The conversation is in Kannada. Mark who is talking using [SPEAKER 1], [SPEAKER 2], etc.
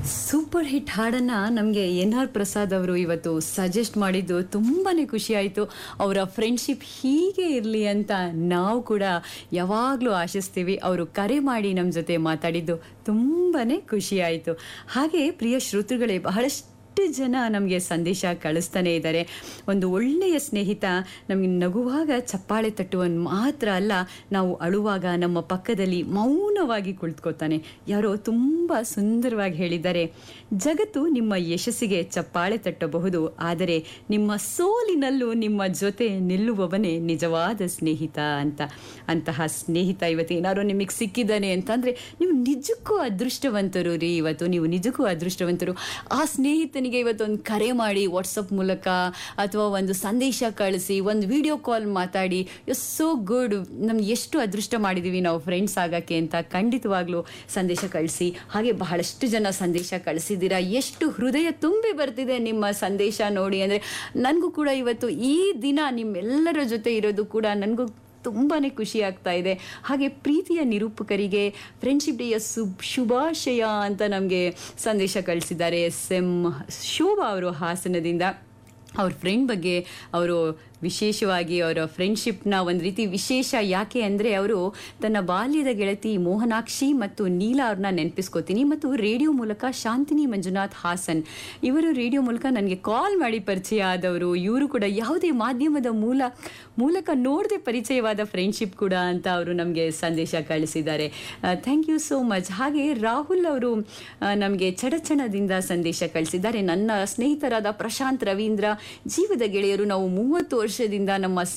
[SPEAKER 1] ಸೂಪರ್ ಹಿಟ್ ಹಾಡನ್ನು ನಮಗೆ ಎನ್ ಆರ್ ಪ್ರಸಾದ್ ಅವರು ಇವತ್ತು ಸಜೆಸ್ಟ್ ಮಾಡಿದ್ದು ತುಂಬಾ ಖುಷಿ ಆಯಿತು ಅವರ ಫ್ರೆಂಡ್ಶಿಪ್ ಹೀಗೆ ಇರಲಿ ಅಂತ ನಾವು ಕೂಡ ಯಾವಾಗಲೂ ಆಶಿಸ್ತೀವಿ ಅವರು ಕರೆ ಮಾಡಿ ನಮ್ಮ ಜೊತೆ ಮಾತಾಡಿದ್ದು ತುಂಬಾ ಖುಷಿ ಆಯಿತು ಹಾಗೆ ಪ್ರಿಯ ಶ್ರೋತೃಗಳೇ ಬಹಳಷ್ಟು ಜನ ನಮಗೆ ಸಂದೇಶ ಕಳಿಸ್ತಾನೆ ಇದ್ದಾರೆ ಒಂದು ಒಳ್ಳೆಯ ಸ್ನೇಹಿತ ನಮಗೆ ನಗುವಾಗ ಚಪ್ಪಾಳೆ ತಟ್ಟುವನ್ ಮಾತ್ರ ಅಲ್ಲ ನಾವು ಅಳುವಾಗ ನಮ್ಮ ಪಕ್ಕದಲ್ಲಿ ಮೌನವಾಗಿ ಕುಳಿತುಕೋತಾನೆ ಯಾರೋ ತುಂಬ ಸುಂದರವಾಗಿ ಹೇಳಿದ್ದಾರೆ ಜಗತ್ತು ನಿಮ್ಮ ಯಶಸ್ಸಿಗೆ ಚಪ್ಪಾಳೆ ತಟ್ಟಬಹುದು ಆದರೆ ನಿಮ್ಮ ಸೋಲಿನಲ್ಲೂ ನಿಮ್ಮ ಜೊತೆ ನಿಲ್ಲುವವನೇ ನಿಜವಾದ ಸ್ನೇಹಿತ ಅಂತ ಅಂತಹ ಸ್ನೇಹಿತ ಇವತ್ತು ಏನಾದ್ರು ನಿಮಗೆ ಸಿಕ್ಕಿದ್ದಾನೆ ಅಂತಂದರೆ ನೀವು ನಿಜಕ್ಕೂ ಅದೃಷ್ಟವಂತರು ರೀ ಇವತ್ತು ನೀವು ನಿಜಕ್ಕೂ ಅದೃಷ್ಟವಂತರು ಆ ಸ್ನೇಹಿತನಿಗೆ ಇವತ್ತೊಂದು ಕರೆ ಮಾಡಿ ವಾಟ್ಸಪ್ ಮೂಲಕ ಅಥವಾ ಒಂದು ಸಂದೇಶ ಕಳಿಸಿ ಒಂದು ವಿಡಿಯೋ ಕಾಲ್ ಮಾತಾಡಿ ಎಸ್ ಸೋ ಗುಡ್ ನಮ್ಗೆ ಎಷ್ಟು ಅದೃಷ್ಟ ಮಾಡಿದ್ದೀವಿ ನಾವು ಫ್ರೆಂಡ್ಸ್ ಆಗೋಕ್ಕೆ ಅಂತ ಖಂಡಿತವಾಗ್ಲೂ ಸಂದೇಶ ಕಳಿಸಿ ಹಾಗೆ ಬಹಳಷ್ಟು ಜನ ಸಂದೇಶ ಕಳಿಸಿದ್ದೀರಾ ಎಷ್ಟು ಹೃದಯ ತುಂಬಿ ಬರ್ತಿದೆ ನಿಮ್ಮ ಸಂದೇಶ ನೋಡಿ ಅಂದರೆ ನನಗೂ ಕೂಡ ಇವತ್ತು ಈ ದಿನ ನಿಮ್ಮೆಲ್ಲರ ಜೊತೆ ಇರೋದು ಕೂಡ ನನಗೂ ತುಂಬಾ ಖುಷಿ ಆಗ್ತಾ ಇದೆ ಹಾಗೆ ಪ್ರೀತಿಯ ನಿರೂಪಕರಿಗೆ ಫ್ರೆಂಡ್ಶಿಪ್ ಡೇಯ ಸುಬ್ ಶುಭಾಶಯ ಅಂತ ನಮಗೆ ಸಂದೇಶ ಕಳಿಸಿದ್ದಾರೆ ಎಸ್ ಎಂ ಶೋಭಾ ಅವರು ಹಾಸನದಿಂದ ಅವ್ರ ಫ್ರೆಂಡ್ ಬಗ್ಗೆ ಅವರು ವಿಶೇಷವಾಗಿ ಅವರ ಫ್ರೆಂಡ್ಶಿಪ್ನ ಒಂದು ರೀತಿ ವಿಶೇಷ ಯಾಕೆ ಅಂದರೆ ಅವರು ತನ್ನ ಬಾಲ್ಯದ ಗೆಳತಿ ಮೋಹನಾಕ್ಷಿ ಮತ್ತು ನೀಲಾ ಅವ್ರನ್ನ ನೆನಪಿಸ್ಕೋತೀನಿ ಮತ್ತು ರೇಡಿಯೋ ಮೂಲಕ ಶಾಂತಿನಿ ಮಂಜುನಾಥ್ ಹಾಸನ್ ಇವರು ರೇಡಿಯೋ ಮೂಲಕ ನನಗೆ ಕಾಲ್ ಮಾಡಿ ಪರಿಚಯ ಆದವರು ಇವರು ಕೂಡ ಯಾವುದೇ ಮಾಧ್ಯಮದ ಮೂಲ ಮೂಲಕ ನೋಡದೆ ಪರಿಚಯವಾದ ಫ್ರೆಂಡ್ಶಿಪ್ ಕೂಡ ಅಂತ ಅವರು ನಮಗೆ ಸಂದೇಶ ಕಳಿಸಿದ್ದಾರೆ ಥ್ಯಾಂಕ್ ಯು ಸೋ ಮಚ್ ಹಾಗೆ ರಾಹುಲ್ ಅವರು ನಮಗೆ ಚಡಚಣದಿಂದ ಸಂದೇಶ ಕಳಿಸಿದ್ದಾರೆ ನನ್ನ ಸ್ನೇಹಿತರಾದ ಪ್ರಶಾಂತ್ ರವೀಂದ್ರ ಜೀವದ ಗೆಳೆಯರು ನಾವು ಮೂವತ್ತು ವರ್ಷದಿಂದ ನಮ್ಮ